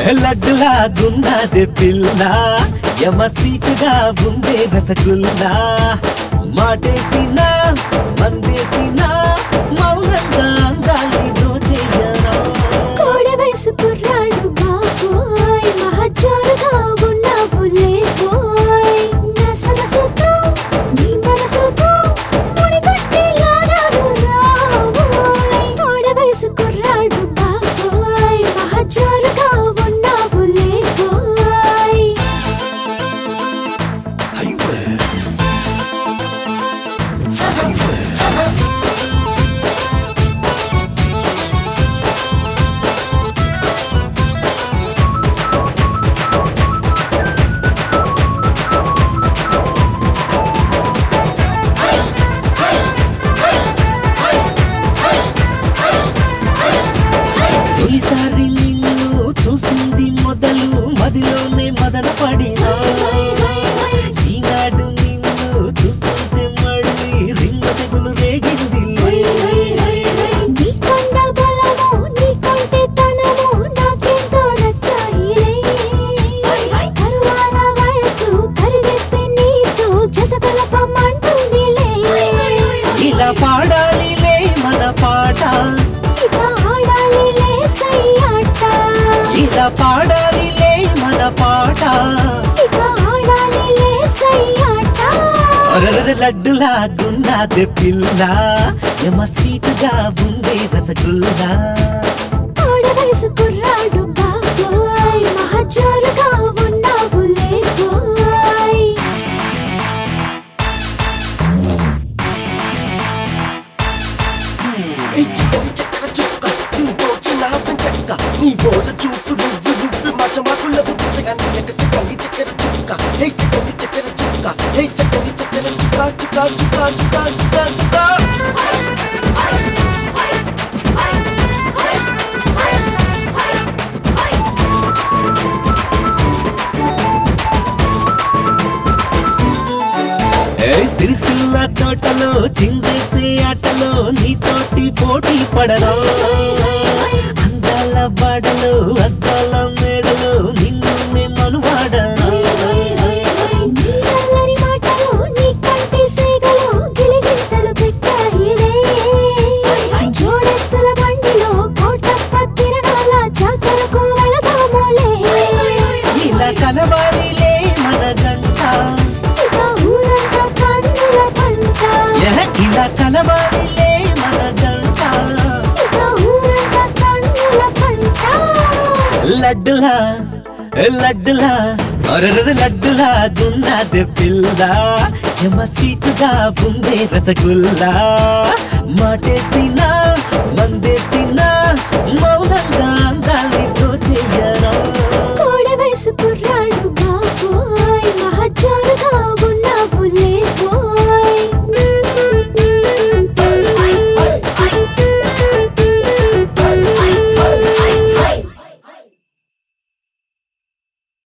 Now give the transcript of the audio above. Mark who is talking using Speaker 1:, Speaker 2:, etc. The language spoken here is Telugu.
Speaker 1: లడ్డులా గున్నది పిల్ల యమ స్వీట్గా ఉందే రసగుల్లా మాటేసినా మందేసినా మౌనంగా అందాలి దోచేయనా
Speaker 2: కోడి వయసు కుర్రాడు బాబోయ్ మహజోరుగా ఉన్నావు లేబోయ్ నా సొగసుతో నీ మనసుతో ముడిపట్టి లాగాను రావోయ్ కోడి వయసు కుర్రాడు బాబోయ్ మహజోరుగా ఉన్నావు లేబోయ్
Speaker 1: తొలిసారి నిన్ను చూసింది మొదలు మదిలోనే మదన పడినా ఈనాడు నిన్ను చూస్తుంటే మళ్ళీ రింగ తెగులు రేగింది
Speaker 2: నీ కొండ బలము నీ కొంటె తనము నాకెంతో నచ్చాయిలే కరువాల వయసు పరిగెత్తే నీతో జత కలపమంటుందిలే
Speaker 1: ఇలా పాడాలిలే మన పాట
Speaker 2: ఇక ఆడాలిలే సయ్యాట
Speaker 1: ఇలా పాడాలిలే మన పాట
Speaker 2: ఇక ఆడాలిలే సయ్యాట
Speaker 1: అరరర లడ్డులా గున్నది పిల్ల యమ స్వీటుగా ఉందే రసగుల్లా
Speaker 2: ఆడ వయసు కుర్రాడు బాబోయ్ మహజోరుగా ఉన్నావు లేబోయ్
Speaker 3: ఈ చిక్కని చక్కెర చుక్క నీ దోచిన చెక్క నీ బోర చూపు నువ్వు నువ్వు మచ మాకుల పిచ్చగా నీ యొక్క చిక్కని చక్కెర చుక్క హే చిక్కని చక్కెర చుక్క హే చక్కని చక్కెర చుక్క చుక్క చుక్క చుక్క చుక్క చుక్క
Speaker 1: ఏ సిరిసిల్ల తోటలో చిందేసే ఆటలో నీతోటి పోటీ పడరా అందాల బాడలో అద్దాల మేడలో నిన్ను నే మనువాడనా
Speaker 2: నీ అల్లరి మాటలు నీ కంటి సేగలు గిలిగింతలు పెట్టాయిలే జోడెత్తుల బండిలో కోటప్ప తిరణాల జాతరకు వెళదాములే
Speaker 1: ఇలా కలవాలిలే మన జంట
Speaker 2: ఇక ఊరంతా కన్నుల పంట
Speaker 1: ఎహ, ఇలా కలవాలిలే మన జంట
Speaker 2: ఇక ఊరంతా కన్నుల పంట
Speaker 1: లడ్డులా లడ్డులా అరరర లడ్డులా గున్నది పిల్ల యమ స్వీటుగా ఉందే రసగుల్లా మాటేసినా మందేసినా మౌనంగా అందాలి దోచేయరా
Speaker 2: కోడి వయసు